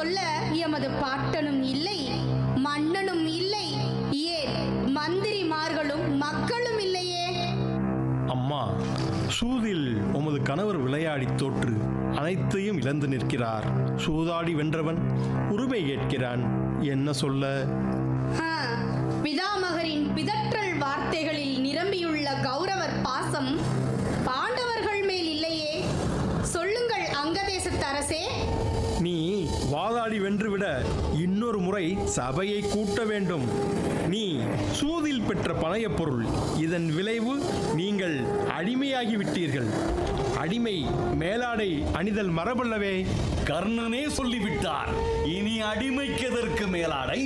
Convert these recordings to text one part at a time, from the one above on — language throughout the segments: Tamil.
சொல்ல எமது பாட்டனும் இல்லை மன்னனும் இல்லை ஏன் மந்திரிமார்களும் மக்களும் இல்லையே அம்மா சூதில் உமது கணவர் விளையாடித் தோற்று அனைத்தையும் இழந்து நிற்கிறார் சூதாடி வென்றவன் உரிமை கேட்கிறான் என்ன சொல்ல ஆ, பிதாமகரின் பிதற்றல் வார்த்தைகளில் நிரம்பியுள்ள கௌரவர் பாசம் பாண்டவர்கள் மேல் இல்லையே சொல்லுங்கள் அங்கதேசத்து அரசே நீ வாதாடி வென்றுவிட இன்னொரு முறை சபையை கூட்ட வேண்டும் நீ சூதில் பெற்ற பணையப் பொருள் இதன் விளைவு நீங்கள் அடிமையாகி விட்டீர்கள் அடிமை மேலாடை அணிதல் மரபல்லவே கர்ணனே சொல்லிவிட்டார் இனி அடிமைக்கதற்கு மேலாடை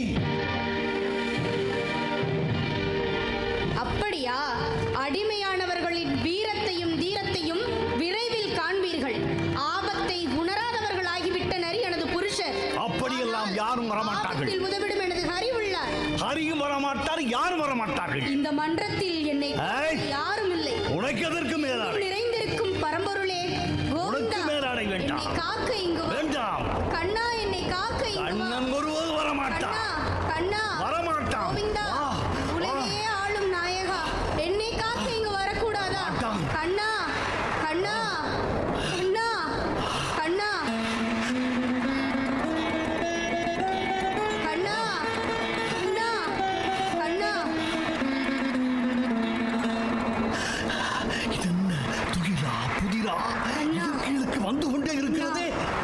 அப்படியா அடிமையானவர்களின் வீரத்தையும் தீரத்தையும் விரைவில் காண்பீர்கள் ஆபத்தை உணராதவர்களாகிவிட்டனர் எனது புருஷர் அப்படியெல்லாம் யாரும் வரமாட்டார்கள் ஆபத்தில் உதவிடும் எனது அறிவுள்ளார் ஹரியும் வரமாட்டார் யாரும் வரமாட்டார்கள் இந்த மன்றத்தில் என்னை ஏய்! யாரும் இல்லை உனக்கு எதற்கு மேலாடை நிறைந்திருக்கும் பரம்பொருளே கோவிந்தா, உனக்கு மேலாடை வேண்டாம். என்னை காக்க இங்கு வா. வேண்டாம் கண்ணா என்னை காக்க இங்கு வா. கண்ணன் ஒருவர் வரமாட்டார் கண்ணா கண்ணா வரமாட்டான். கோவிந்தா வா, உலகையே ஆளும் நாயகா என்னை காக்க இங்கு வரக்கூடாதா மாட்டான். கண்ணா கண்ணா கண்ணா கண்ணா கண்ணா கண்ணா கண்ணா இது என்ன துகிலா புதிரா இது கீழுக்கு வந்து கொண்டே இருக்கிறதே